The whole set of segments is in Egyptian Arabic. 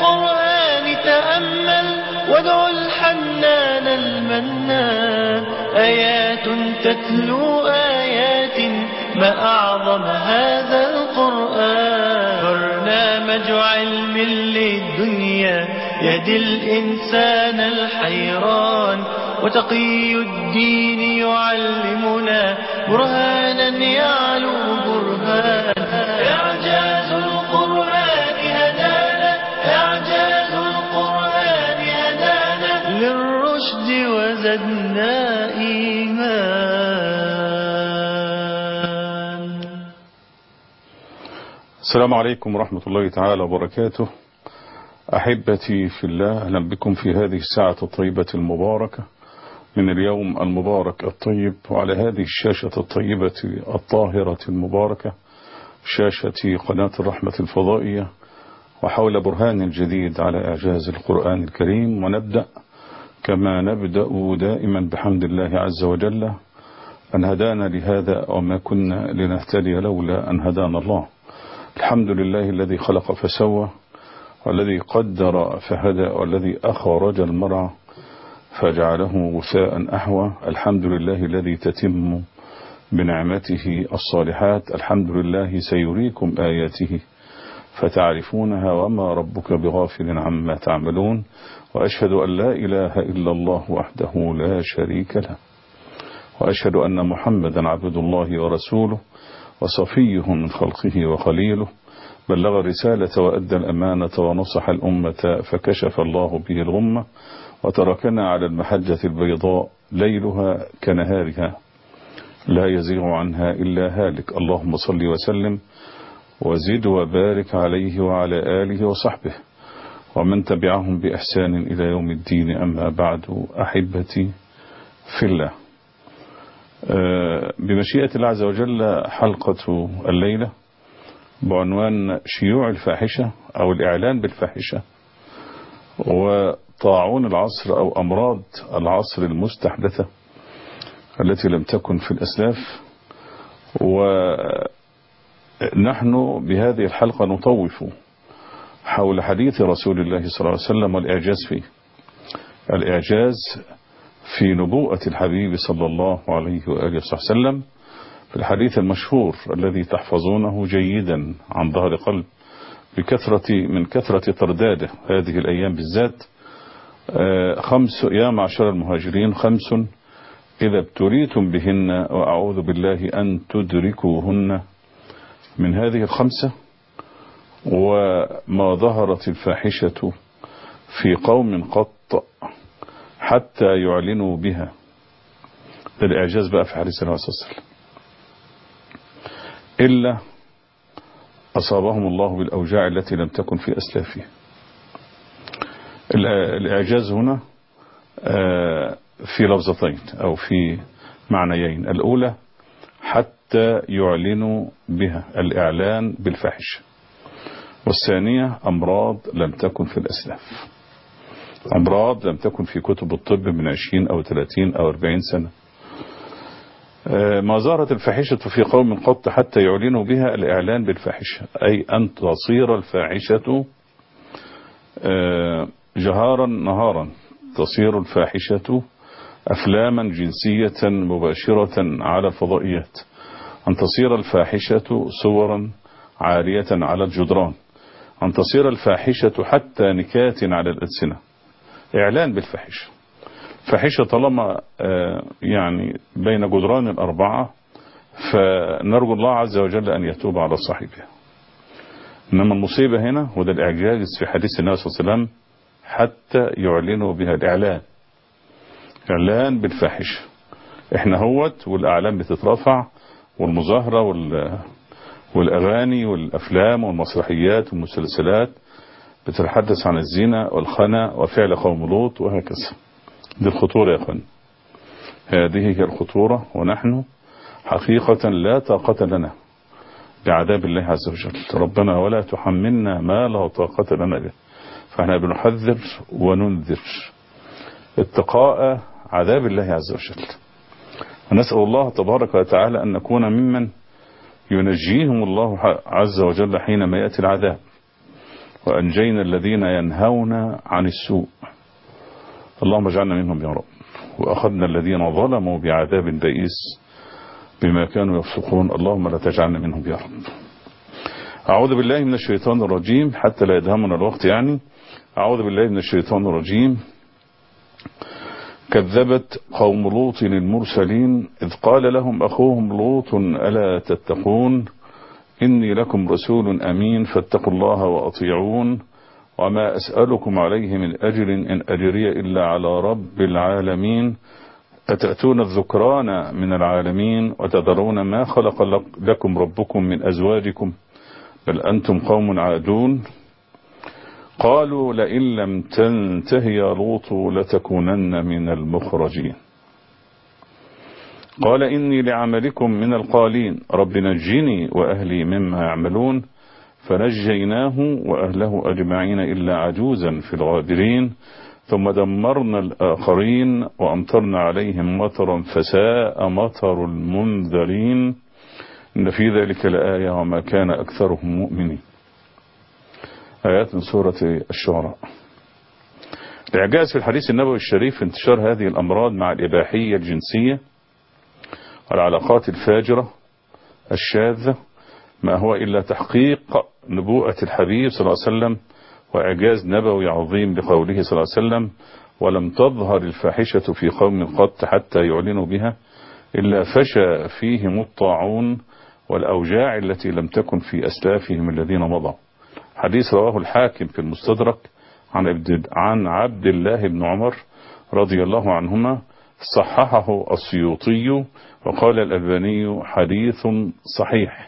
القرآن تأمل وادع الحنان المنان آيات تتلو آيات ما أعظم هذا القرآن برنامج علم للدنيا يهدي الإنسان الحيران وتقي الدين يعلمنا برهانا يعلو برهان إعجاز القرآن هدانا إعجاز القرآن هدانا للرشد وزدنا إيمان السلام عليكم ورحمة الله تعالى وبركاته أحبتي في الله أهلا بكم في هذه الساعة الطيبة المباركة من اليوم المبارك الطيب وعلى هذه الشاشة الطيبة الطاهرة المباركة شاشة قناة الرحمة الفضائية وحول برهان جديد على إعجاز القرآن الكريم ونبدأ كما نبدأ دائما بحمد الله عز وجل أن هدانا لهذا وما كنا لنهتدي لولا أن هدانا الله الحمد لله الذي خلق فسوى والذي قدر فهدى والذي أخرج المرعى فجعله غثاء أحوى الحمد لله الذي تتم بنعمته الصالحات الحمد لله سيريكم آياته فتعرفونها وما ربك بغافل عما تعملون وأشهد أن لا إله إلا الله وحده لا شريك له وأشهد أن محمدا عبد الله ورسوله وصفيه من خلقه وخليله بلغ الرسالة وأدى الأمانة ونصح الأمة فكشف الله به الغمة وتركنا على المحجة البيضاء ليلها كنهارها لا يزيغ عنها إلا هالك اللهم صل وسلم وزد وبارك عليه وعلى آله وصحبه ومن تبعهم بإحسان إلى يوم الدين أما بعد أحبتي في الله بمشيئة الله عز وجل حلقة الليلة بعنوان شيوع الفاحشة أو الإعلان بالفاحشة وطاعون العصر أو أمراض العصر المستحدثة التي لم تكن في الأسلاف ونحن بهذه الحلقة نطوف حول حديث رسول الله صلى الله عليه وسلم والإعجاز فيه الإعجاز في نبوءة الحبيب صلى الله عليه وآله وسلم في الحديث المشهور الذي تحفظونه جيدا عن ظهر قلب بكثرة من كثرة ترداده هذه الأيام بالذات خمس يا معشر المهاجرين خمس إذا ابتليتم بهن وأعوذ بالله أن تدركوهن من هذه الخمسة وما ظهرت الفاحشة في قوم قط حتى يعلنوا بها ده الإعجاز بقى في حديث النبي صلى الله عليه وسلم إلا أصابهم الله بالأوجاع التي لم تكن في أسلافهم الإعجاز هنا في لفظتين أو في معنيين الأولى حتى يعلنوا بها الإعلان بالفحش والثانية أمراض لم تكن في الأسلاف أمراض لم تكن في كتب الطب من 20 أو 30 أو 40 سنة ما ظهرت الفاحشة في قوم قط حتى يعلنوا بها الإعلان بالفاحشة أي أن تصير الفاحشة جهارا نهارا تصير الفاحشة أفلاما جنسية مباشرة على الفضائيات أن تصير الفاحشة صورا عارية على الجدران أن تصير الفاحشة حتى نكات على الألسنة إعلان بالفاحشة فاحشة طالما يعني بين جدران الأربعة فنرجو الله عز وجل أن يتوب على صاحبها إنما المصيبة هنا وده الإعجاز في حديث النبي صلى الله عليه وسلم حتى يعلنوا بها الإعلان إعلان بالفاحشة إحنا هوت والأعلام بتترفع والمظاهرة وال والأغاني والأفلام والمسرحيات والمسلسلات بتتحدث عن الزنا والخنا وفعل قوم لوط وهكذا دي الخطورة يا أخوان هذه هي الخطورة ونحن حقيقة لا طاقة لنا بعذاب الله عز وجل ربنا ولا تحملنا ما لا طاقة لنا به فاحنا بنحذر وننذر اتقاء عذاب الله عز وجل ونسأل الله تبارك وتعالى أن نكون ممن ينجيهم الله عز وجل حينما يأتي العذاب وأنجينا الذين ينهون عن السوء اللهم اجعلنا منهم يا رب وأخذنا الذين ظلموا بعذاب بئيس بما كانوا يفسقون اللهم لا تجعلنا منهم يا رب أعوذ بالله من الشيطان الرجيم حتى لا يدهمنا الوقت يعني أعوذ بالله من الشيطان الرجيم كذبت قوم لوط المرسلين إذ قال لهم أخوهم لوط ألا تتقون إني لكم رسول أمين فاتقوا الله وأطيعون وما أسألكم عليه من أجر إن أجري إلا على رب العالمين أتأتون الذكران من العالمين وتذرون ما خلق لكم ربكم من أزواجكم بل أنتم قوم عادون قالوا لئن لم تنته يا لوط لتكونن من المخرجين قال إني لعملكم من القالين رب نجني وأهلي مما يعملون فنجيناه وأهله أجمعين إلا عجوزا في الغابرين ثم دمرنا الآخرين وأمطرنا عليهم مطرا فساء مطر المنذرين إن في ذلك لآية وما كان أكثرهم مؤمنين آيات من سورة الشعراء الإعجاز في الحديث النبوي الشريف انتشار هذه الأمراض مع الإباحية الجنسية والعلاقات الفاجرة الشاذة ما هو إلا تحقيق نبوءة الحبيب صلى الله عليه وسلم وإعجاز نبوي عظيم لقوله صلى الله عليه وسلم ولم تظهر الفاحشة في قوم قط حتى يعلنوا بها إلا فشى فيهم الطاعون والأوجاع التي لم تكن في أسلافهم الذين مضوا حديث رواه الحاكم في المستدرك عن عن عبد الله بن عمر رضي الله عنهما صححه السيوطي وقال الألباني حديث صحيح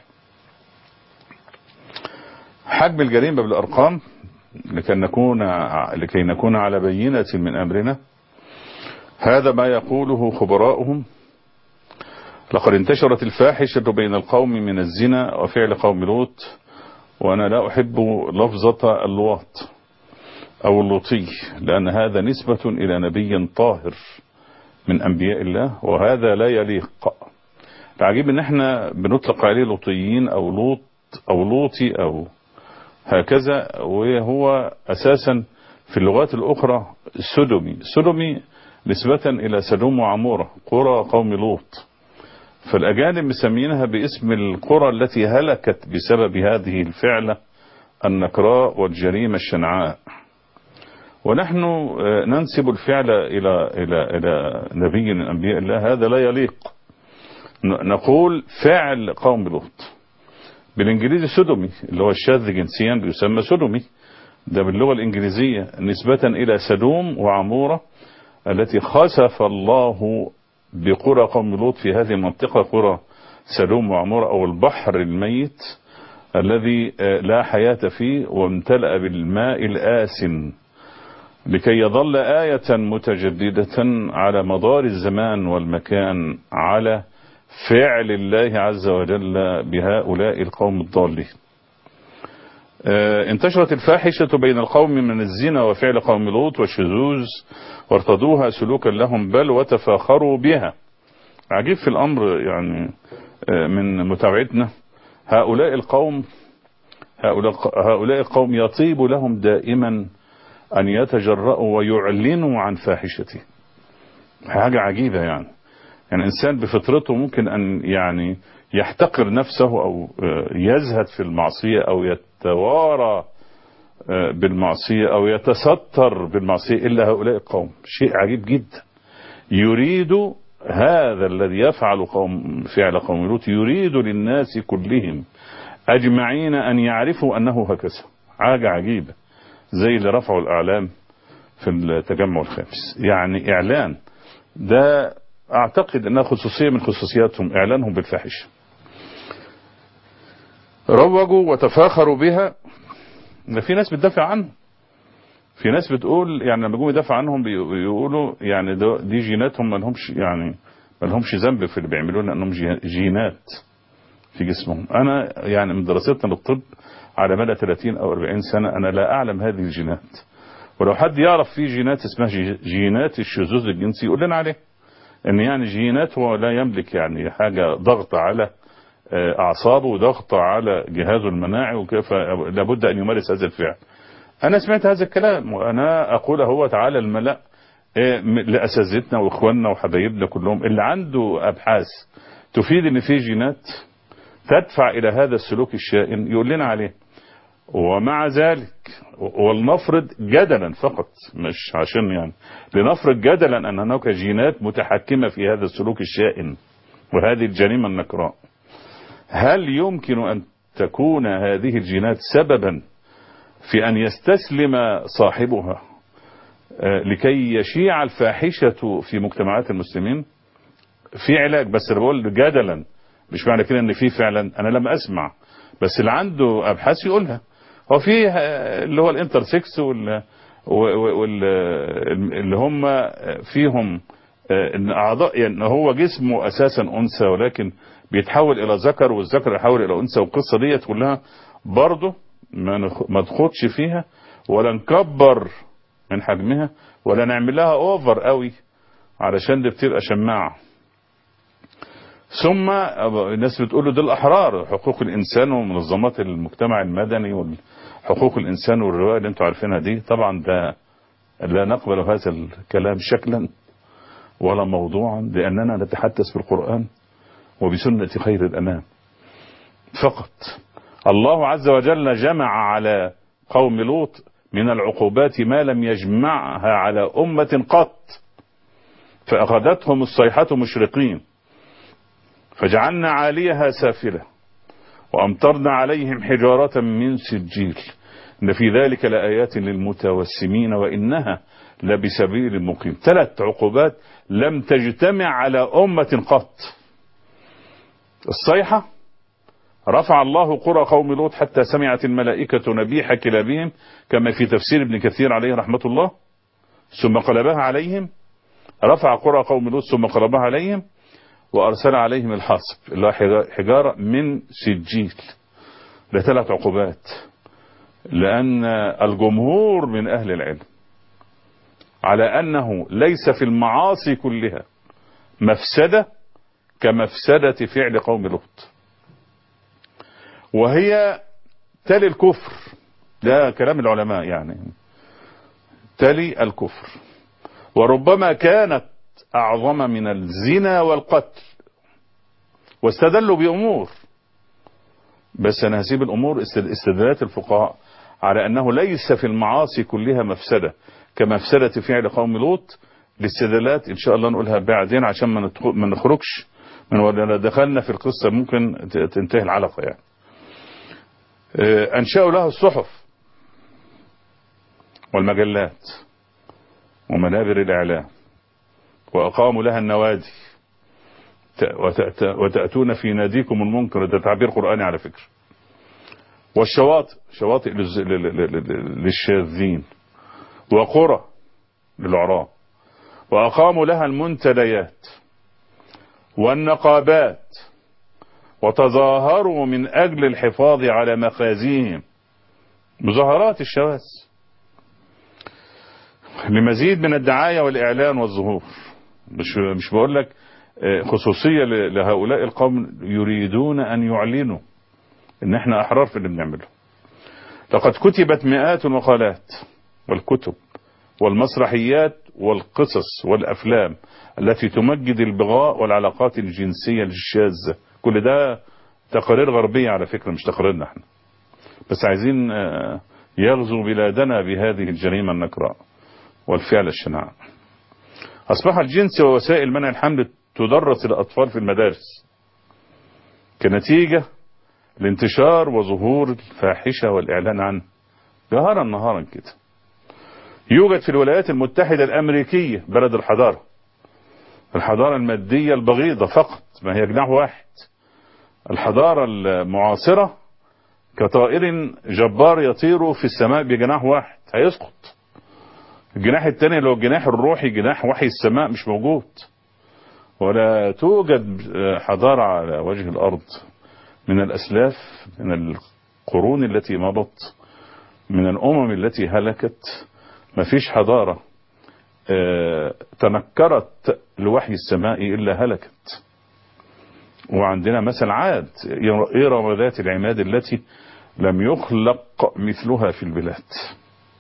حجم الجريمة بالأرقام لكي نكون لكي نكون على بينة من أمرنا هذا ما يقوله خبراؤهم لقد انتشرت الفاحشة بين القوم من الزنا وفعل قوم لوط وأنا لا أحب لفظة اللواط أو اللوطي لأن هذا نسبة إلى نبي طاهر من أنبياء الله وهذا لا يليق العجيب ان احنا بنطلق عليه لوطيين او لوط او لوطي او هكذا وهو اساسا في اللغات الاخرى سدمي سدمي نسبة الى سدوم وعمورة قرى قوم لوط فالاجانب مسمينها باسم القرى التي هلكت بسبب هذه الفعلة النكراء والجريمة الشنعاء ونحن ننسب الفعل إلى إلى إلى نبي من أنبياء الله هذا لا يليق نقول فعل قوم لوط بالإنجليزي سدومي اللي هو الشاذ جنسيا بيسمى سدومي ده باللغة الإنجليزية نسبة إلى سدوم وعمورة التي خسف الله بقرى قوم لوط في هذه المنطقة قرى سدوم وعمورة أو البحر الميت الذي لا حياة فيه وامتلأ بالماء الآسن لكي يظل آية متجددة على مدار الزمان والمكان على فعل الله عز وجل بهؤلاء القوم الضالين انتشرت الفاحشة بين القوم من الزنا وفعل قوم لوط والشذوذ وارتضوها سلوكا لهم بل وتفاخروا بها عجيب في الأمر يعني من متابعتنا هؤلاء القوم هؤلاء, هؤلاء القوم يطيب لهم دائما أن يتجرأوا ويعلنوا عن فاحشته حاجة عجيبة يعني يعني إنسان بفطرته ممكن أن يعني يحتقر نفسه أو يزهد في المعصية أو يتوارى بالمعصية أو يتستر بالمعصية إلا هؤلاء القوم شيء عجيب جدا يريد هذا الذي يفعل قوم فعل قوم لوط يريد للناس كلهم أجمعين أن يعرفوا أنه هكذا حاجة عجيبة زي اللي رفعوا الأعلام في التجمع الخامس يعني إعلان ده أعتقد أنها خصوصية من خصوصياتهم إعلانهم بالفاحشة روجوا وتفاخروا بها ده في ناس بتدافع عنه في ناس بتقول يعني لما يجوا يدافع عنهم بيقولوا يعني دي جيناتهم ما لهمش يعني ما لهمش ذنب في اللي بيعملوه لانهم جينات في جسمهم انا يعني من دراستنا للطب على مدى 30 او 40 سنة انا لا اعلم هذه الجينات ولو حد يعرف في جينات اسمها جينات الشذوذ الجنسي يقول لنا عليه ان يعني جينات هو لا يملك يعني حاجة ضغط على اعصابه وضغط على جهازه المناعي وكيف لابد ان يمارس هذا الفعل أنا سمعت هذا الكلام وأنا أقول هو تعالى الملأ إيه، م- لأساتذتنا وإخواننا وحبايبنا كلهم اللي عنده أبحاث تفيد إن في جينات تدفع إلى هذا السلوك الشائن يقول لنا عليه ومع ذلك ولنفرض جدلا فقط مش عشان يعني لنفرض جدلا أن هناك جينات متحكمة في هذا السلوك الشائن وهذه الجريمة النكراء هل يمكن أن تكون هذه الجينات سببا في أن يستسلم صاحبها آه، لكي يشيع الفاحشة في مجتمعات المسلمين في علاج بس أنا بقول جدلا مش معنى كده ان في فعلا انا لم اسمع بس اللي عنده ابحاث يقولها هو في آه، اللي هو الانترسكس وال وال اللي هم فيهم آه، ان اعضاء يعني هو جسمه اساسا انثى ولكن بيتحول الى ذكر والذكر يحول الى انثى والقصه ديت كلها برضه ما نخ- ما تخدش فيها ولا نكبر من حجمها ولا نعمل لها اوفر قوي علشان دي بتبقى شماعه ثم الناس بتقول له دول احرار حقوق الانسان ومنظمات المجتمع المدني وحقوق الانسان والروايه اللي انتم عارفينها دي طبعا ده لا نقبل هذا الكلام شكلا ولا موضوعا لاننا نتحدث بالقران وبسنه خير الانام فقط الله عز وجل جمع على قوم لوط من العقوبات ما لم يجمعها على امه قط فاخذتهم الصيحه مشرقين فجعلنا عاليها سافلة وأمطرنا عليهم حجارة من سجيل إن في ذلك لآيات للمتوسمين وإنها لبسبيل مقيم ثلاث عقوبات لم تجتمع على أمة قط الصيحة رفع الله قرى قوم لوط حتى سمعت الملائكة نبيح كلابهم كما في تفسير ابن كثير عليه رحمة الله ثم قلبها عليهم رفع قرى قوم لوط ثم قلبها عليهم وأرسل عليهم الحاصب اللي هو حجارة من سجيل لثلاث عقوبات لأن الجمهور من أهل العلم على أنه ليس في المعاصي كلها مفسدة كمفسدة فعل قوم لوط وهي تلي الكفر ده كلام العلماء يعني تلي الكفر وربما كانت أعظم من الزنا والقتل واستدلوا بأمور بس أنا هسيب الأمور استد- استدلالات الفقهاء على أنه ليس في المعاصي كلها مفسدة كمفسدة فعل قوم لوط الاستدلالات إن شاء الله نقولها بعدين عشان ما ندخل- ما نخرجش من ولا دخلنا في القصة ممكن ت- تنتهي العلقة يعني آه، أنشأوا لها الصحف والمجلات ومنابر الإعلام وأقاموا لها النوادي ت- وتأت- وتأتون في ناديكم المنكر ده تعبير قرآني على فكرة والشواطئ شواطئ للز- لل- لل- لل- للشاذين وقرى للعراة وأقاموا لها المنتديات والنقابات وتظاهروا من أجل الحفاظ على مخازيهم مظاهرات الشواذ لمزيد من الدعاية والإعلان والظهور مش مش بقول لك آه، خصوصية ل- لهؤلاء القوم يريدون أن يعلنوا إن إحنا أحرار في اللي بنعمله لقد كتبت مئات المقالات والكتب والمسرحيات والقصص والأفلام التي تمجد البغاء والعلاقات الجنسية الشاذة كل ده تقارير غربية على فكرة مش تقاريرنا احنا بس عايزين آه، يغزو بلادنا بهذه الجريمة النكراء والفعل الشناع أصبح الجنس ووسائل منع الحمل تدرس الأطفال في المدارس كنتيجة لانتشار وظهور الفاحشة والإعلان عنه جهارا نهارا كده يوجد في الولايات المتحدة الأمريكية بلد الحضارة الحضارة المادية البغيضة فقط ما هي جناح واحد الحضارة المعاصرة كطائر جبار يطير في السماء بجناح واحد هيسقط الجناح الثاني اللي هو الجناح الروحي جناح وحي السماء مش موجود ولا توجد حضارة على وجه الأرض من الأسلاف من القرون التي مضت من الأمم التي هلكت ما فيش حضارة آه، تنكرت لوحي السماء إلا هلكت وعندنا مثل عاد إرم ذات العماد التي لم يخلق مثلها في البلاد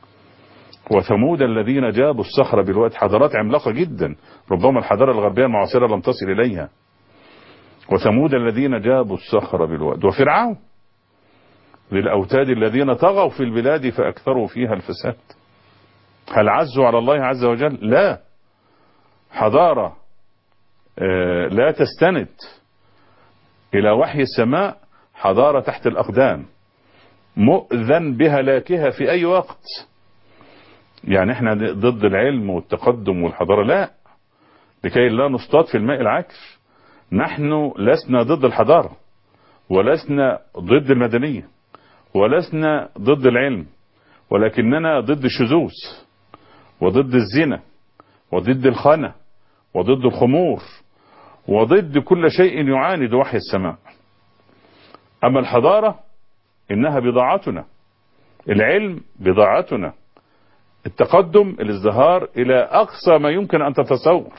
وثمود الذين جابوا الصخر بالواد حضارات عملاقة جدا ربما الحضارة الغربية المعاصرة لم تصل إليها وثمود الذين جابوا الصخر بالواد وفرعون للأوتاد الذين طغوا في البلاد فأكثروا فيها الفساد هل عزوا على الله عز وجل لا حضارة لا تستند إلى وحي السماء حضارة تحت الأقدام مؤذن بهلاكها في أي وقت يعني احنا ضد العلم والتقدم والحضارة لا لكي لا نصطاد في الماء العكر نحن لسنا ضد الحضارة ولسنا ضد المدنية ولسنا ضد العلم ولكننا ضد الشذوذ وضد الزنا وضد الخنا وضد الخمور وضد كل شيء يعاند وحي السماء أما الحضارة إنها بضاعتنا العلم بضاعتنا التقدم الازدهار إلى أقصى ما يمكن أن تتصور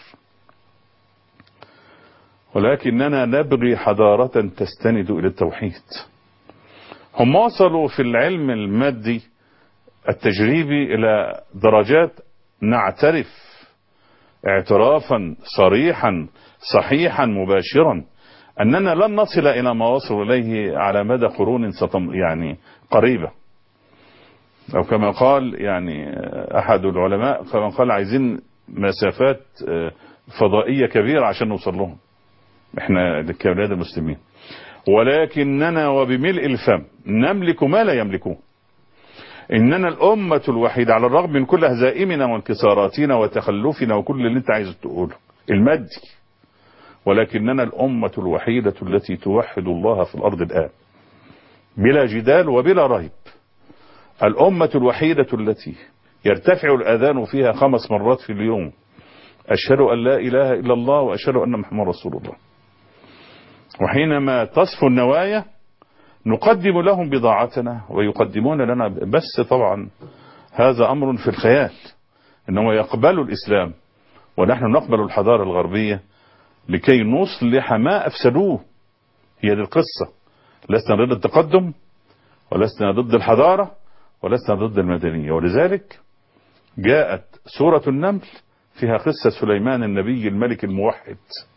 ولكننا نبغي حضارة تستند إلى التوحيد هم وصلوا في العلم المادي التجريبي إلى درجات نعترف اعترافا صريحا صحيحا مباشرا أننا لن نصل إلى ما وصلوا إليه على مدى قرون ستم يعني قريبة أو كما قال يعني أحد العلماء كما قال عايزين مسافات فضائية كبيرة عشان نوصل لهم احنا كأولاد المسلمين ولكننا وبملء الفم نملك ما لا يملكون إننا الأمة الوحيدة على الرغم من كل هزائمنا وانكساراتنا وتخلفنا وكل اللي انت عايز تقوله المادي ولكننا الأمة الوحيدة التي توحد الله في الأرض الآن بلا جدال وبلا ريب الأمة الوحيدة التي يرتفع الأذان فيها خمس مرات في اليوم أشهد أن لا إله إلا الله وأشهد أن محمد رسول الله وحينما تصفو النوايا نقدم لهم بضاعتنا ويقدمون لنا بس طبعا هذا أمر في الخيال إنهم يقبلوا الإسلام ونحن نقبل الحضارة الغربية لكي نصلح ما أفسدوه هي دي القصة لسنا ضد التقدم ولسنا ضد الحضارة ولسنا ضد المدنية ولذلك جاءت سورة النمل فيها قصة سليمان النبي الملك الموحد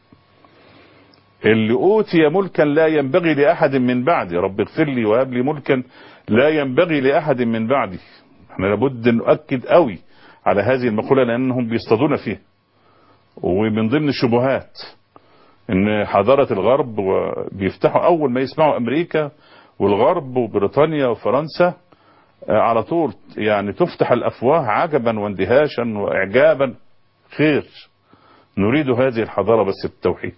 اللي أوتي ملكا لا ينبغي لأحد من بعدي رب اغفر لي وهب لي ملكا لا ينبغي لأحد من بعدي احنا لابد نؤكد قوي على هذه المقولة لأنهم بيصطادون فيها ومن ضمن الشبهات ان حضارة الغرب بيفتحوا اول ما يسمعوا امريكا والغرب وبريطانيا وفرنسا على طول يعني تفتح الافواه عجبا واندهاشا واعجابا خير نريد هذه الحضارة بس بالتوحيد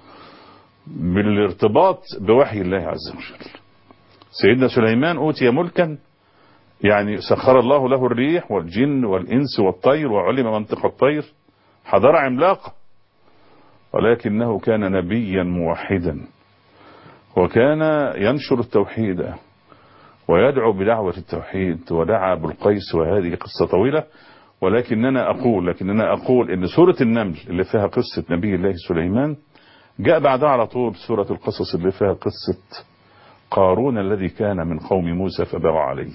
بالارتباط بوحي الله عز وجل سيدنا سليمان اوتي ملكا يعني سخر الله له الريح والجن والانس والطير وعلم منطق الطير حضارة عملاقة ولكنه كان نبيا موحدا وكان ينشر التوحيد ويدعو بدعوة التوحيد ودعا بالقيس وهذه قصة طويلة ولكننا أقول لكننا أقول إن سورة النمل اللي فيها قصة نبي الله سليمان جاء بعدها على طول سورة القصص اللي فيها قصة قارون الذي كان من قوم موسى فبغى عليه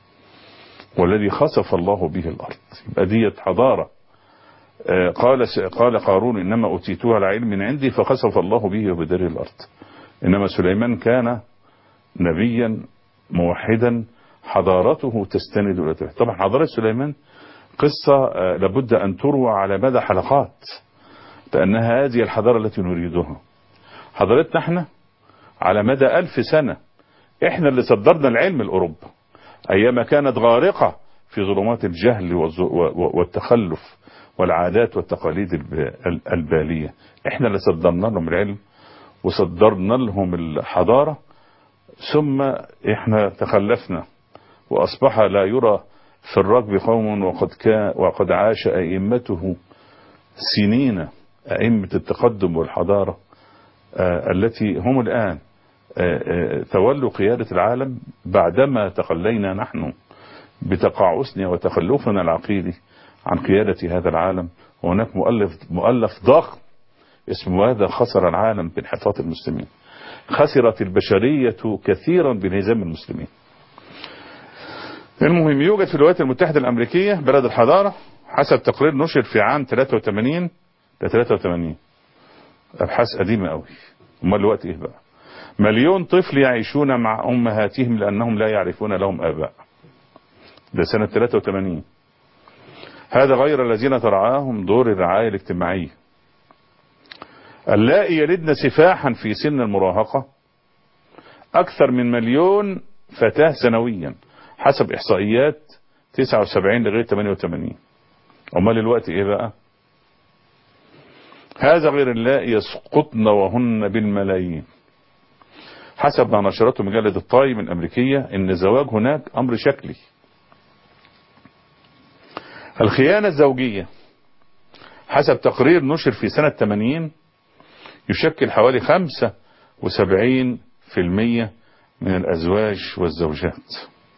والذي خسف الله به الأرض يبقى ديت حضارة قال قال قارون إنما أوتيتها على علم عندي فخسف الله به وبدار الأرض إنما سليمان كان نبيا موحدا حضارته تستند إلى التوحيد طبعا حضارة سليمان قصة لابد أن تروى على مدى حلقات لأنها هذه الحضارة التي نريدها حضارتنا احنا على مدى ألف سنة احنا اللي صدرنا العلم لأوروبا أيام كانت غارقة في ظلمات الجهل والتخلف والعادات والتقاليد البالية احنا اللي صدرنا لهم العلم وصدرنا لهم الحضارة ثم احنا تخلفنا واصبح لا يرى في الركب قوم وقد كان وقد عاش ائمته سنين ائمة التقدم والحضارة آه التي هم الان آه آه تولوا قيادة العالم بعدما تخلينا نحن بتقاعسنا وتخلفنا العقيدي عن قيادة هذا العالم وهناك مؤلف مؤلف ضخم اسمه هذا خسر العالم بانحطاط المسلمين خسرت البشرية كثيرا بانهزام المسلمين المهم يوجد في الولايات المتحدة الأمريكية بلد الحضارة حسب تقرير نشر في عام 83 ل 83 أبحاث قديمة قوي امال الوقت إيه بقى مليون طفل يعيشون مع أمهاتهم لأنهم لا يعرفون لهم آباء ده سنة 83 هذا غير الذين ترعاهم دور الرعاية الاجتماعية اللائي يلدن سفاحا في سن المراهقة أكثر من مليون فتاة سنويا حسب إحصائيات 79 لغاية 88 أمال الوقت إيه بقى هذا غير اللائي يسقطن وهن بالملايين حسب ما نشرته مجلة الطايم الأمريكية إن الزواج هناك أمر شكلي الخيانة الزوجية حسب تقرير نشر في سنة 80 يشكل حوالي 75% من الأزواج والزوجات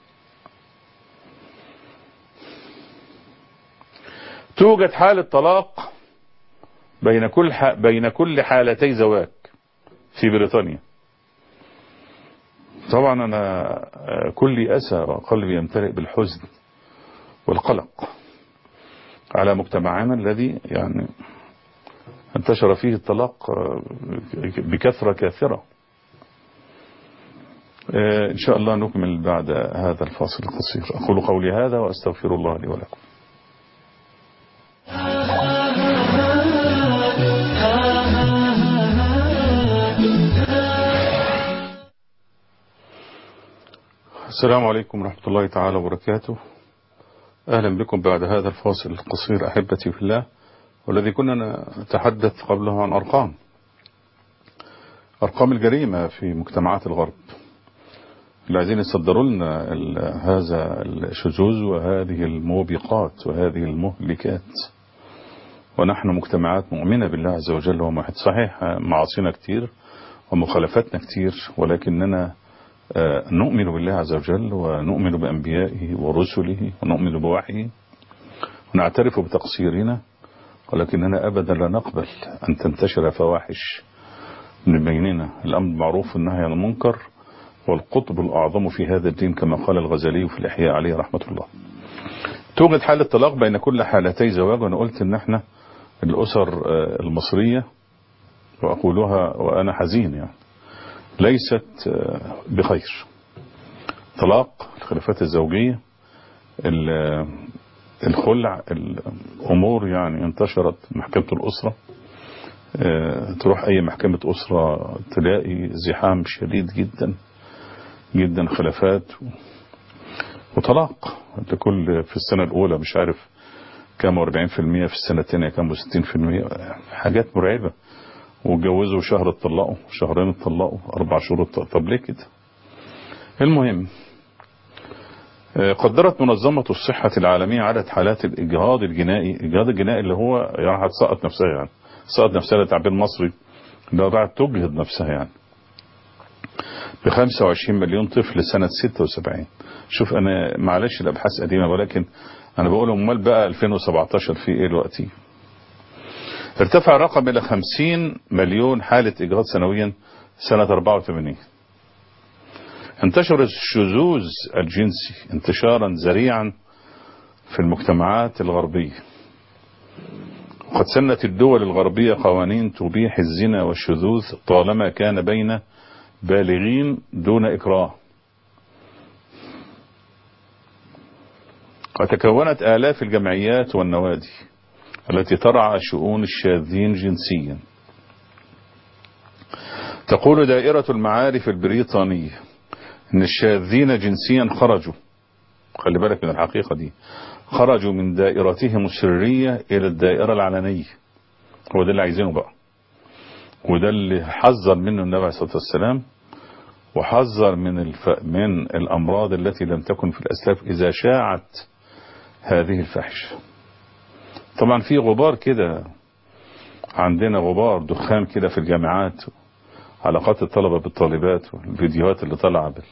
توجد حالة طلاق بين كل ح... بين كل حالتي زواج في بريطانيا طبعا أنا كلي أسى وقلبي يمتلئ بالحزن والقلق على مجتمعنا الذي يعني انتشر فيه الطلاق بكثرة كاثرة إن شاء الله نكمل بعد هذا الفاصل القصير أقول قولي هذا وأستغفر الله لي ولكم السلام عليكم ورحمة الله تعالى وبركاته أهلا بكم بعد هذا الفاصل القصير أحبتي في الله والذي كنا نتحدث قبله عن أرقام أرقام الجريمة في مجتمعات الغرب اللي عايزين يصدروا لنا هذا الشذوذ وهذه الموبقات وهذه المهلكات ونحن مجتمعات مؤمنة بالله عز وجل ومحد صحيح معاصينا كتير ومخالفتنا كتير ولكننا نؤمن بالله عز وجل ونؤمن بأنبيائه ورسله ونؤمن بوحيه ونعترف بتقصيرنا ولكننا أبدا لا نقبل أن تنتشر فواحش من بيننا الأمر بالمعروف والنهي عن المنكر والقطب الأعظم في هذا الدين كما قال الغزالي في الإحياء عليه رحمة الله توجد حالة طلاق بين كل حالتي زواج وأنا قلت أن احنا الأسر المصرية وأقولها وأنا حزين يعني ليست بخير طلاق الخلافات الزوجية الخلع الأمور يعني انتشرت محكمة الأسرة تروح أي محكمة أسرة تلاقي زحام شديد جدا جدا خلافات وطلاق لكل في السنة الأولى مش عارف كام 40% في السنة الثانية كام 60% حاجات مرعبة واتجوزوا شهر اتطلقوا شهرين اتطلقوا أربع شهور اتطلقوا طب ليه كده المهم قدرت منظمة الصحة العالمية عدد حالات الإجهاض الجنائي الإجهاض الجنائي اللي هو يعني هتسقط نفسها يعني سقط نفسها تعبير مصري اللي هو تجهض نفسها يعني ب 25 مليون طفل سنة 76 شوف أنا معلش الأبحاث قديمة ولكن أنا بقول أمال بقى 2017 في إيه دلوقتي ارتفع الرقم إلى 50 مليون حالة إجهاض سنويا سنة 84 انتشر الشذوذ الجنسي انتشارا ذريعا في المجتمعات الغربية وقد سنت الدول الغربية قوانين تبيح الزنا والشذوذ طالما كان بين بالغين دون إكراه وتكونت آلاف الجمعيات والنوادي التي ترعى شؤون الشاذين جنسيا تقول دائرة المعارف البريطانية ان الشاذين جنسيا خرجوا خلي بالك من الحقيقة دي خرجوا من دائرتهم السرية الى الدائرة العلنية هو ده اللي عايزينه بقى وده اللي حذر منه النبي عليه الصلاة والسلام وحذر من الف... من الأمراض التي لم تكن في الأسلاف إذا شاعت هذه الفحشة طبعا في غبار كده عندنا غبار دخان كده في الجامعات علاقات الطلبة بالطالبات والفيديوهات اللي طالعة بال...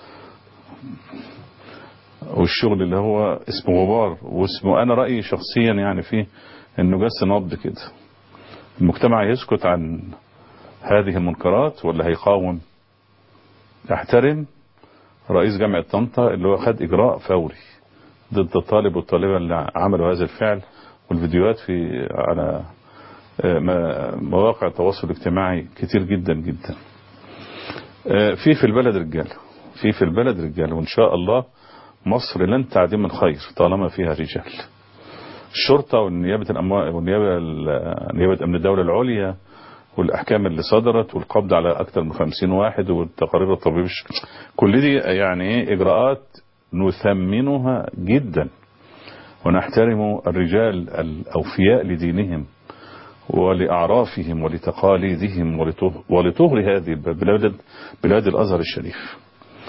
والشغل اللي هو اسمه غبار واسمه أنا رأيي شخصيا يعني فيه انه جس نبض كده المجتمع يسكت عن هذه المنكرات ولا هيقاوم احترم رئيس جامعة طنطا اللي هو خد إجراء فوري ضد الطالب والطالبة اللي عملوا هذا الفعل والفيديوهات في على مواقع التواصل الاجتماعي كتير جدا جدا في في البلد رجال في في البلد رجال وإن شاء الله مصر لن تعدم الخير طالما فيها رجال الشرطة والنيابة الأموال والنيابة نيابة أمن الدولة العليا والأحكام اللي صدرت والقبض على أكثر من خمسين واحد والتقارير الطبيب كل دي يعني إجراءات نثمنها جدا ونحترم الرجال الأوفياء لدينهم ولأعرافهم ولتقاليدهم ولطهر هذه البلاد بلاد الأزهر الشريف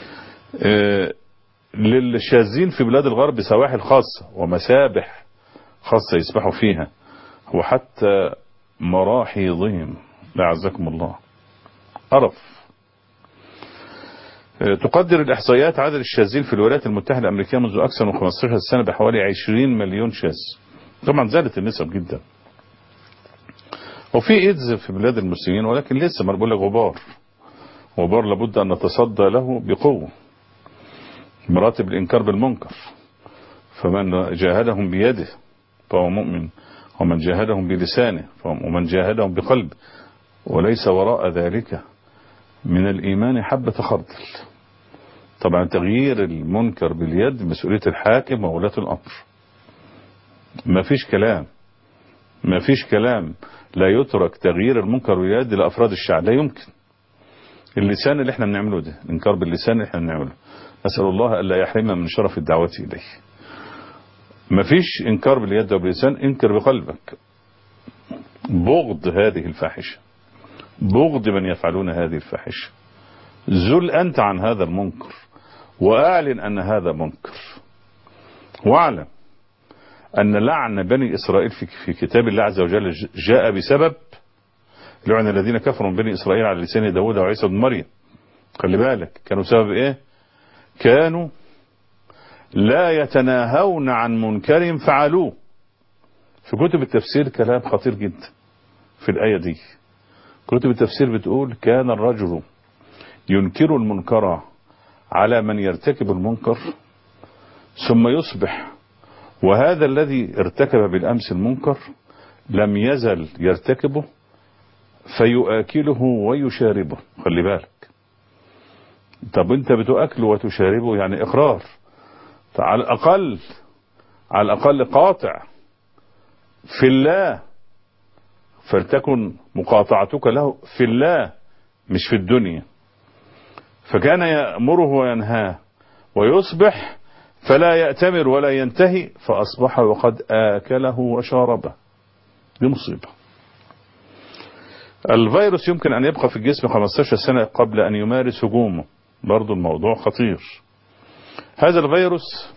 للشاذين في بلاد الغرب سواحل خاصة ومسابح خاصة يسبحوا فيها وحتى مراحيضهم أعزكم الله قرف تقدر الإحصائيات عدد الشاذين في الولايات المتحدة الأمريكية منذ أكثر من 15 سنة بحوالي 20 مليون شاذ طبعا زادت النسب جدا وفي إيدز في بلاد المسلمين ولكن لسه ما بقول لك غبار غبار لابد أن نتصدى له بقوة مراتب الإنكار بالمنكر فمن جاهدهم بيده فهو مؤمن ومن جاهدهم بلسانه ومن جاهدهم بقلبه وليس وراء ذلك من الإيمان حبة خردل طبعا تغيير المنكر باليد مسؤولية الحاكم وولاة الأمر ما فيش كلام ما فيش كلام لا يترك تغيير المنكر باليد لأفراد الشعب لا يمكن اللسان اللي احنا بنعمله ده الانكار باللسان اللي احنا بنعمله نسأل الله ألا يحرمنا من شرف الدعوة إليه ما فيش انكار باليد وباللسان انكر بقلبك بغض هذه الفاحشة بغض من يفعلون هذه الفاحشة زل أنت عن هذا المنكر وأعلن أن هذا منكر واعلم أن لعن بني إسرائيل في, في كتاب الله عز وجل جاء بسبب لعن الذين كفروا من بني إسرائيل على لسان داود وعيسى بن مريم خلي بالك كانوا سبب إيه كانوا لا يتناهون عن منكر فعلوه في كتب التفسير كلام خطير جدا في الآية دي كتب التفسير بتقول كان الرجل ينكر المنكر على من يرتكب المنكر ثم يصبح وهذا الذي ارتكب بالأمس المنكر لم يزل يرتكبه فيؤكله ويشاربه خلي بالك طب انت بتؤكله وتشاربه يعني اقرار على الاقل على الاقل قاطع في الله فلتكن مقاطعتك له في الله مش في الدنيا فكان يأمره وينهاه ويصبح فلا يأتمر ولا ينتهي فأصبح وقد آكله وشاربه دي مصيبة الفيروس يمكن أن يبقى في الجسم 15 سنة قبل أن يمارس هجومه برضو الموضوع خطير هذا الفيروس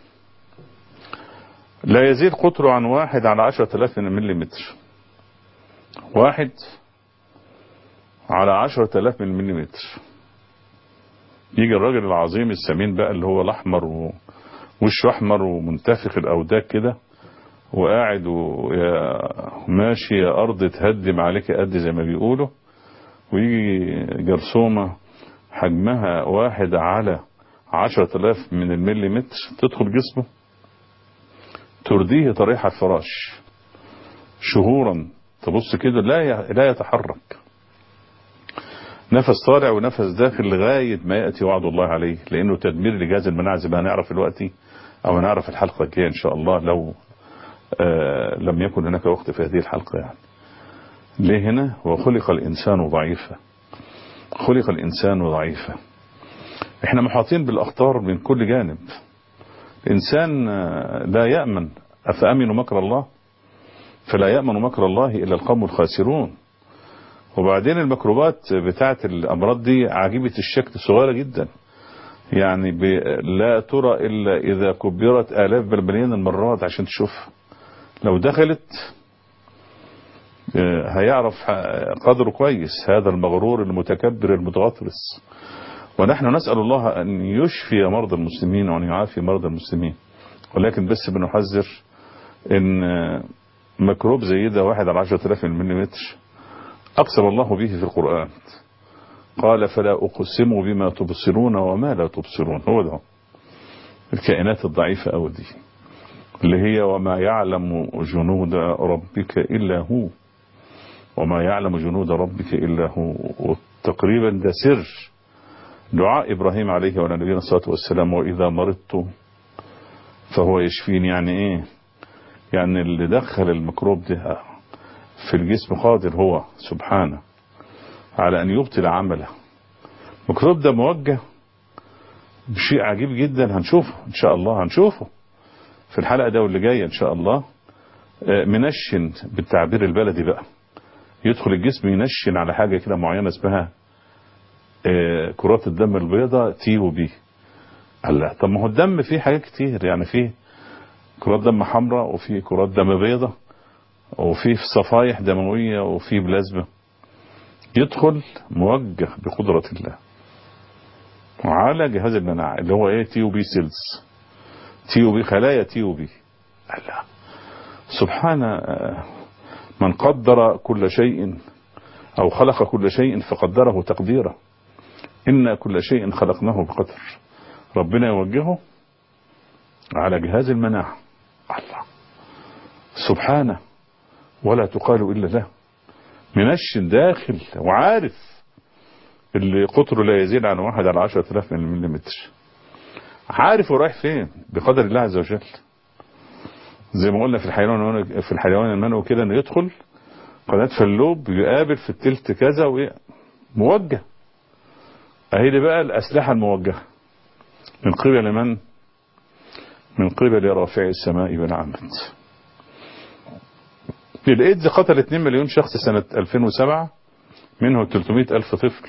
لا يزيد قطره عن واحد على عشرة آلاف مليمتر واحد على عشرة آلاف من المليمتر يجي الراجل العظيم السمين بقى اللي هو الأحمر ووشه أحمر ومنتفخ الأوداك كده وقاعد وماشي يا أرض تهدم عليك قد زي ما بيقولوا ويجي جرثومة حجمها واحد على عشرة آلاف من المليمتر تدخل جسمه ترديه طريح الفراش شهورا تبص كده لا لا يتحرك نفس طالع ونفس داخل لغاية ما يأتي وعد الله عليه لأنه تدمير لجهاز المناعة زي ما هنعرف دلوقتي أو هنعرف الحلقة الجاية إن شاء الله لو آه لم يكن هناك وقت في هذه الحلقة يعني ليه هنا وخلق الإنسان ضعيفا خلق الإنسان ضعيفا احنا محاطين بالأخطار من كل جانب الإنسان لا يأمن أفأمنوا مكر الله فلا يأمن مكر الله إلا القوم الخاسرون وبعدين الميكروبات بتاعة الأمراض دي عجيبة الشكل صغيرة جدا يعني لا ترى إلا إذا كبرت آلاف بل ملايين المرات عشان تشوفها لو دخلت هيعرف قدره كويس هذا المغرور المتكبر المتغطرس ونحن نسأل الله أن يشفي مرضى المسلمين وأن يعافي مرضى المسلمين ولكن بس بنحذر ان ميكروب زي ده واحد على عشرة آلاف مليمتر أقسم الله به في القرآن قال فلا أقسم بما تبصرون وما لا تبصرون هو ده الكائنات الضعيفة أو دي اللي هي وما يعلم جنود ربك إلا هو وما يعلم جنود ربك إلا هو وتقريبا ده سر دعاء إبراهيم عليه وعلى نبينا الصلاة والسلام وإذا مرضت فهو يشفين يعني إيه يعني اللي دخل الميكروب ده في الجسم قادر هو سبحانه على أن يبطل عمله الميكروب ده موجه بشيء عجيب جدا هنشوفه إن شاء الله هنشوفه في الحلقة ده واللي جاية إن شاء الله منشن بالتعبير البلدي بقى يدخل الجسم ينشن على حاجة كده معينة اسمها كرات الدم البيضاء تي وبي الله طب ما هو الدم فيه حاجات كتير يعني فيه كرات دم حمراء وفي كرات دم بيضاء وفي صفايح دموية وفي بلازما يدخل موجه بقدرة الله وعلى جهاز المناعة اللي هو ايه تي وبي سيلز تي وبي خلايا تي وبي الله سبحان من قدر كل شيء او خلق كل شيء فقدره تقديرا إن كل شيء خلقناه بقدر ربنا يوجهه على جهاز المناعة الله سبحانه ولا تقال إلا له منشن داخل وعارف اللي قطره لا يزيد عن واحد على عشرة آلاف من المليمتر عارف هو رايح فين بقدر الله عز وجل زي ما قلنا في الحيوان في الحيوان المنوي كده انه يدخل قناة فاللوب يقابل في التلت كذا موجه اهي دي بقى الاسلحة الموجهة من قبل من من قبل رافع السماء والعمد الايدز قتل 2 مليون شخص سنة 2007 منه 300 ألف طفل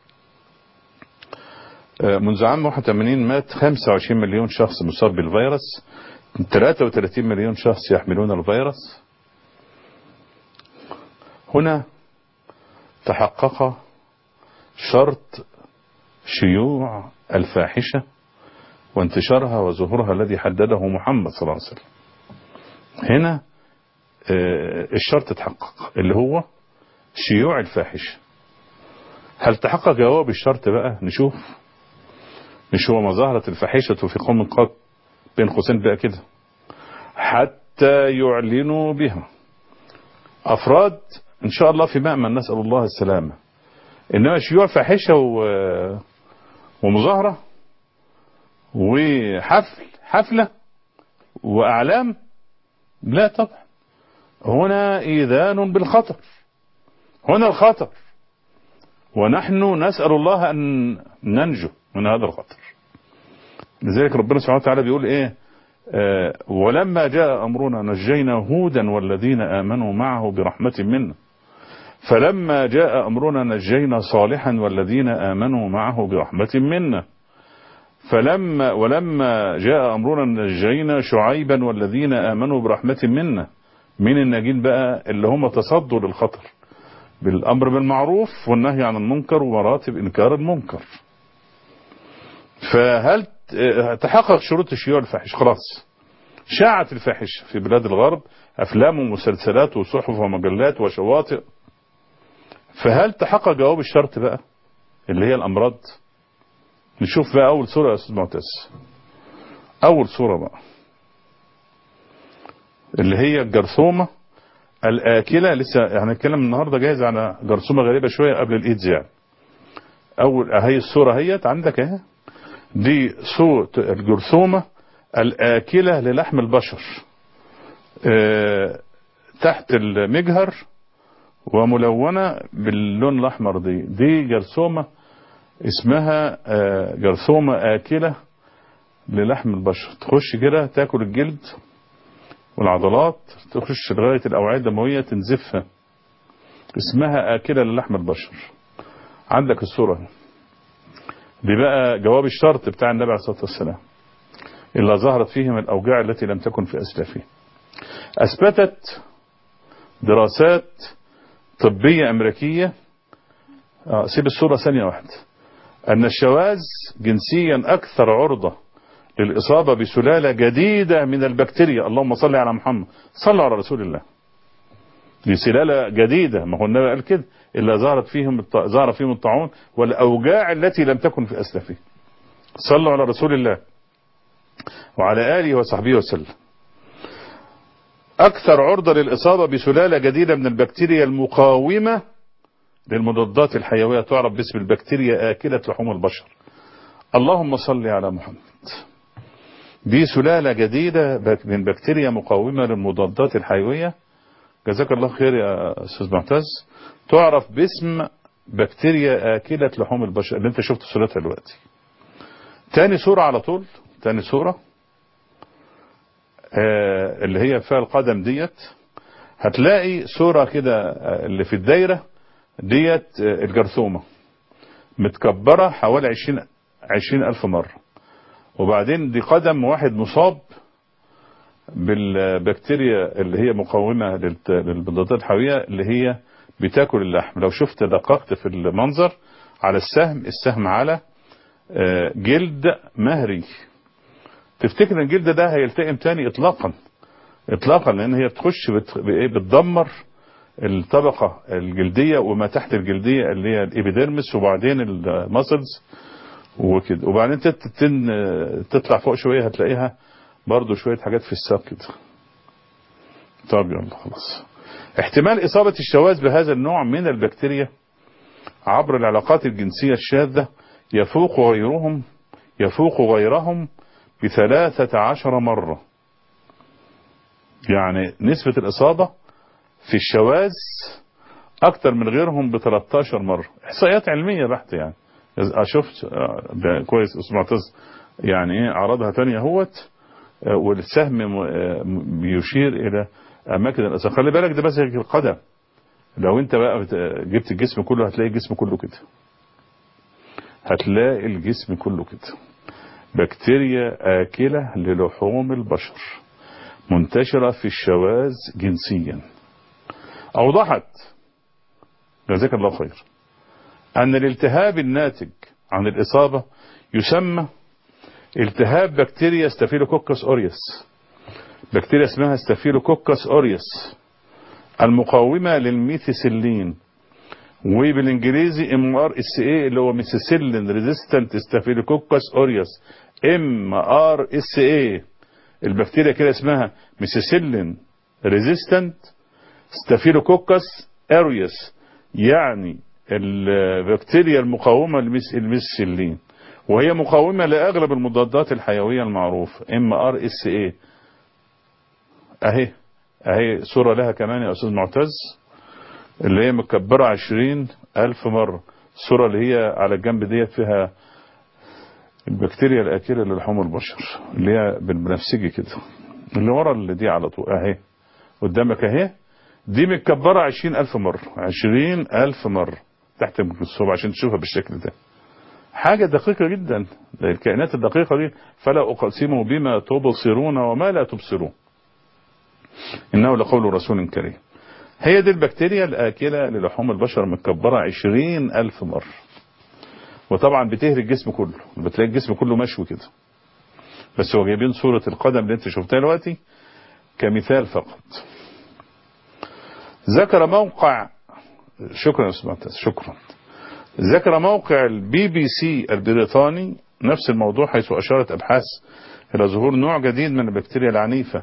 منذ عام 81 مات 25 مليون شخص مصاب بالفيروس 33 مليون شخص يحملون الفيروس هنا تحقق شرط شيوع الفاحشة وانتشارها وظهورها الذي حدده محمد صلى الله عليه وسلم هنا الشرط تحقق اللي هو شيوع الفاحشة هل تحقق جواب الشرط بقى نشوف مش هو ما ظهرت الفاحشة في قوم قد بين قوسين بقى كده حتى يعلنوا بها أفراد إن شاء الله في مأمن نسأل الله السلامة إنما شيوع فاحشة و... ومظاهرة وحفل حفلة وأعلام لا طبعا هنا إيذان بالخطر هنا الخطر ونحن نسأل الله أن ننجو من هذا الخطر لذلك ربنا سبحانه وتعالى بيقول إيه آه ولما جاء أمرنا نجينا هودا والذين آمنوا معه برحمة منا فلما جاء أمرنا نجينا صالحا والذين آمنوا معه برحمة منا فلما ولما جاء أمرنا نجينا شعيبا والذين آمنوا برحمة منا من الناجين بقى اللي هم تصدوا للخطر بالأمر بالمعروف والنهي عن المنكر ومراتب إنكار المنكر فهل تحقق شروط الشيوع الفاحش خلاص شاعت الفاحشة في بلاد الغرب أفلام ومسلسلات وصحف ومجلات وشواطئ فهل تحقق جواب الشرط بقى اللي هي الأمراض نشوف بقى أول صورة يا أستاذ معتز أول صورة بقى اللي هي الجرثومة الآكلة لسه هنتكلم النهاردة جاهز على جرثومة غريبة شوية قبل الإيدز يعني أول أهي الصورة هيت عندك اهي دي صورة الجرثومة الآكلة للحم البشر اه تحت المجهر وملونة باللون الأحمر دي دي جرثومة اسمها اه جرثومة آكلة للحم البشر تخش كده تاكل الجلد والعضلات تخش لغاية الأوعية الدموية تنزفها اسمها آكلة للحم البشر عندك الصورة دي بقى جواب الشرط بتاع النبي عليه الصلاة والسلام إلا ظهرت فيهم الأوجاع التي لم تكن في أسلافهم أثبتت دراسات طبية أمريكية آه سيب الصورة ثانية واحدة أن الشواذ جنسيا أكثر عرضة للإصابة بسلالة جديدة من البكتيريا اللهم صل على محمد صلى على رسول الله دي سلالة جديدة ما هو النبي قال كده إلا ظهرت فيهم الط... ظهر فيهم الطاعون والأوجاع التي لم تكن في أسلافهم صلوا على رسول الله وعلى آله وصحبه وسلم أكثر عرضة للإصابة بسلالة جديدة من البكتيريا المقاومة للمضادات الحيوية تعرف باسم البكتيريا آكلة لحوم البشر اللهم صل على محمد دي سلالة جديدة من بكتيريا مقاومة للمضادات الحيوية جزاك الله خير يا أستاذ معتز تعرف باسم بكتيريا آكلة لحوم البشر اللي انت شفت صورتها دلوقتي تاني صورة على طول تاني صورة آه اللي هي فيها القدم ديت هتلاقي صورة كده اللي في الدايرة ديت آه الجرثومة متكبرة حوالي عشرين, عشرين ألف مرة وبعدين دي قدم واحد مصاب بالبكتيريا اللي هي مقاومة للمضادات الحيوية اللي هي بتاكل اللحم لو شفت دققت في المنظر على السهم السهم على جلد مهري تفتكر ان الجلد ده هيلتئم تاني اطلاقا اطلاقا لان هي بتخش بت... بتدمر الطبقة الجلدية وما تحت الجلدية اللي هي الابيديرمس وبعدين المسلز وكده وبعدين تتن... تطلع فوق شوية هتلاقيها برضو شوية حاجات في الساق كده طب يلا خلاص احتمال إصابة الشواذ بهذا النوع من البكتيريا عبر العلاقات الجنسية الشاذة يفوق غيرهم يفوق غيرهم بثلاثة عشر مرة يعني نسبة الإصابة في الشواذ أكتر من غيرهم ب 13 مرة إحصائيات علمية بحتة يعني شفت ده كويس اسمع معتز يعني ايه عرضها تانية هوت والسهم بيشير الى اماكن الاصابه خلي بالك ده بس القدم لو انت بقى جبت الجسم كله هتلاقي الجسم كله كده هتلاقي الجسم كله كده بكتيريا آكلة للحوم البشر منتشرة في الشواذ جنسيا أوضحت جزاك الله خير أن الالتهاب الناتج عن الإصابة يسمى التهاب بكتيريا ستافيلوكوكس أوريوس بكتيريا اسمها ستافيلوكوكس أوريوس المقاومة للميثيسيلين وبالانجليزي ام ار اس اي اللي هو ميثيسيلين ريزيستنت ستافيلوكوكس اوريوس ام ار اس اي البكتيريا كده اسمها ميثيسيلين ريزيستنت ستافيلوكوكس اوريوس يعني البكتيريا المقاومة للميثيسيلين وهي مقاومة لأغلب المضادات الحيوية المعروفة ام ار اس اي اهي اهي صورة لها كمان يا استاذ معتز اللي هي مكبرة عشرين الف مرة الصورة اللي هي على الجنب ديت فيها البكتيريا الآكلة للحوم البشر اللي هي بالبنفسجي كده اللي ورا اللي دي على طول اهي قدامك اهي دي متكبرة عشرين الف مرة عشرين الف مرة تحت الميكروسكوب عشان تشوفها بالشكل ده حاجة دقيقة جدا الكائنات الدقيقة دي فلا أقسم بما تبصرون وما لا تبصرون إنه لقول رسول كريم هي دي البكتيريا الآكلة للحوم البشر متكبرة عشرين ألف مرة وطبعا بتهري الجسم كله بتلاقي الجسم كله مشوي كده بس هو جايبين صورة القدم اللي انت شفتها دلوقتي كمثال فقط ذكر موقع شكرا يا استاذ شكرا ذكر موقع البي بي سي البريطاني نفس الموضوع حيث أشارت أبحاث إلى ظهور نوع جديد من البكتيريا العنيفة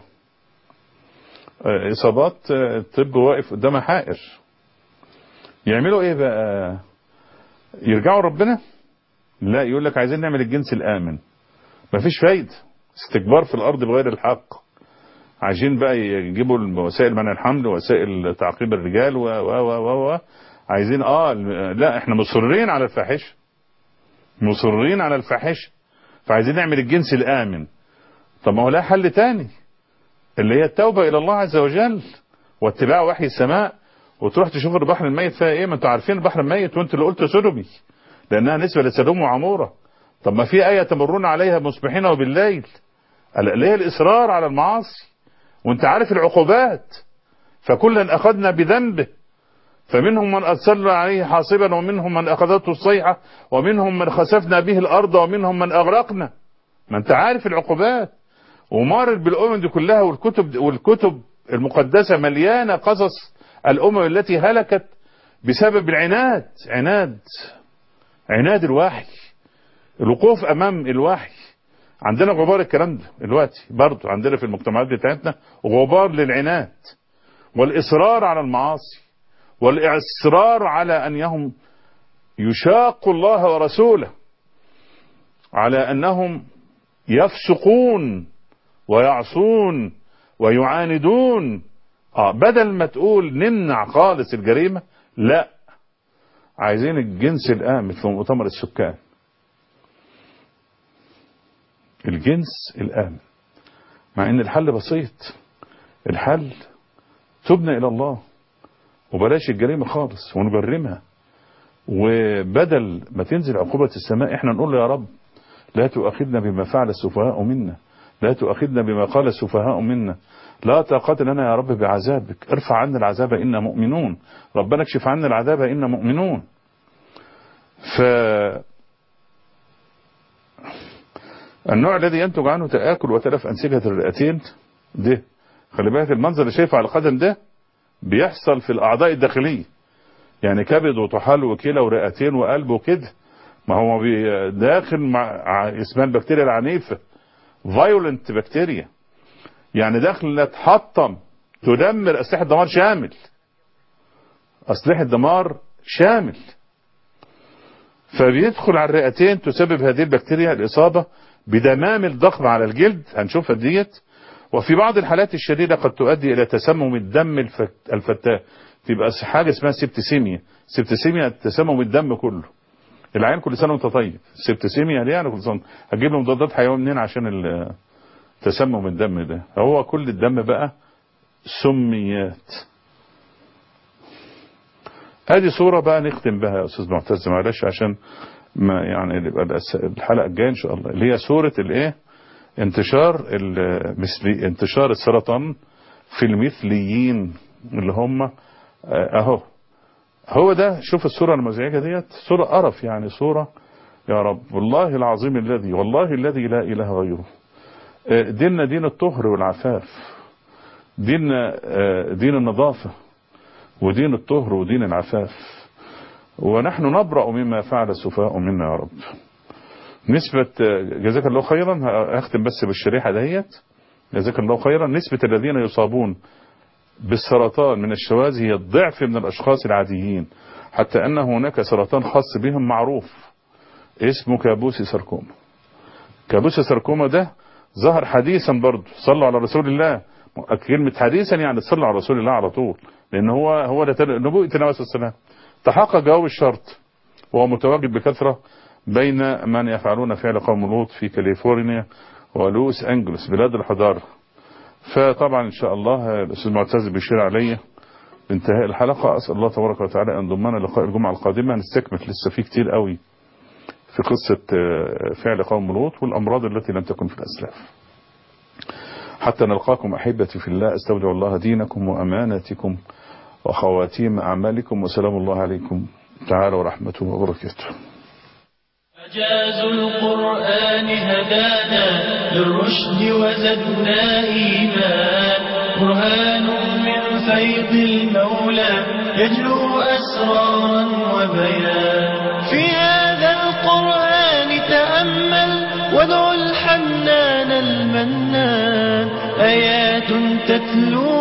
إصابات الطب واقف قدامها حائر يعملوا إيه بقى يرجعوا ربنا لا يقول لك عايزين نعمل الجنس الآمن مفيش فايدة استكبار في الأرض بغير الحق عايزين بقى يجيبوا وسائل منع الحمل وسائل تعقيب الرجال و و و و عايزين اه لا احنا مصرين على الفاحشه مصرين على الفاحشه فعايزين نعمل الجنس الامن طب ما هو لا حل تاني اللي هي التوبه الى الله عز وجل واتباع وحي السماء وتروح تشوف البحر الميت فيها ايه ما انتوا عارفين البحر الميت وانتوا اللي قلتوا سدمي لانها نسبه لسدوم وعموره طب ما في ايه تمرون عليها مصبحين وبالليل اللي هي الاصرار على المعاصي وانت عارف العقوبات فكلا اخذنا بذنبه فمنهم من أرسلنا عليه حاصبا ومنهم من أخذته الصيحة ومنهم من خسفنا به الأرض ومنهم من أغرقنا ما أنت عارف العقوبات ومارر بالأمم دي كلها والكتب والكتب المقدسة مليانة قصص الأمم التي هلكت بسبب العناد عناد عناد الوحي الوقوف أمام الوحي عندنا غبار الكلام ده دلوقتي برضه عندنا في المجتمعات بتاعتنا غبار للعناد والإصرار على المعاصي والإصرار على أنهم يشاقوا الله ورسوله على أنهم يفسقون ويعصون ويعاندون آه بدل ما تقول نمنع خالص الجريمة لا عايزين الجنس الآمن في مؤتمر السكان الجنس الآمن مع ان الحل بسيط الحل تبنى الى الله وبلاش الجريمة خالص ونجرمها وبدل ما تنزل عقوبة السماء احنا نقول له يا رب لا تؤاخذنا بما فعل السفهاء منا لا تؤاخذنا بما قال السفهاء منا لا طاقة لنا يا رب بعذابك ارفع عنا العذاب إنا مؤمنون ربنا اكشف عنا العذاب إنا مؤمنون ف النوع الذي ينتج عنه تآكل وتلف أنسجة الرئتين ده خلي بالك المنظر اللي شايفه على القدم ده بيحصل في الأعضاء الداخلية يعني كبد وطحال وكلى ورئتين وقلب وكده ما هو داخل مع اسمها البكتيريا العنيفة فايولنت بكتيريا يعني داخل تحطم تدمر أسلحة دمار شامل أسلحة دمار شامل فبيدخل على الرئتين تسبب هذه البكتيريا الإصابة بدمامل ضخمة على الجلد هنشوفها ديت وفي بعض الحالات الشديدة قد تؤدي إلى تسمم الدم الفتاة تبقى حاجة اسمها سبتسيميا سبتسيميا تسمم الدم كله العين كل سنة وانت طيب سبتسيميا دي يعني كل سنة هتجيب له مضادات حيوان منين عشان تسمم الدم ده هو كل الدم بقى سميات ادي صورة بقى نختم بها يا استاذ معتز معلش عشان ما يعني يبقى الحلقة الجاية ان شاء الله اللي هي صورة الايه انتشار المثلي انتشار السرطان في المثليين اللي هم اهو هو ده شوف الصورة المزعجة ديت صورة قرف يعني صورة يا رب والله العظيم الذي والله الذي لا اله غيره ديننا دين الطهر والعفاف ديننا دين النظافة ودين الطهر ودين العفاف ونحن نبرأ مما فعل السفهاء منا يا رب نسبة جزاك الله خيرا هختم بس بالشريحة دهيت جزاك الله خيرا نسبة الذين يصابون بالسرطان من الشواذ هي الضعف من الأشخاص العاديين حتى أن هناك سرطان خاص بهم معروف اسمه كابوسي ساركوما كابوسي ساركوما ده ظهر حديثا برضه صلوا على رسول الله كلمة حديثا يعني صلوا على رسول الله على طول لأن هو هو نبوءة النبي صلى الله عليه وسلم تحقق جواب الشرط وهو متواجد بكثرة بين من يفعلون فعل قوم لوط في كاليفورنيا ولوس أنجلوس بلاد الحضارة فطبعا إن شاء الله الأستاذ معتز بيشير علي بانتهاء الحلقة أسأل الله تبارك وتعالى أن ضمنا لقاء الجمعة القادمة نستكمل لسه في كتير قوي في قصة فعل قوم لوط والأمراض التي لم تكن في الأسلاف حتى نلقاكم أحبتي في الله استودع الله دينكم وأماناتكم وخواتيم أعمالكم وسلام الله عليكم تعالى ورحمته وبركاته إعجاز القرآن هدانا للرشد وزدنا إيمان برهان من فيض المولى يجلو أسرارا وبيان في هذا القرآن تأمل وادع الحنان المنان آيات تتلو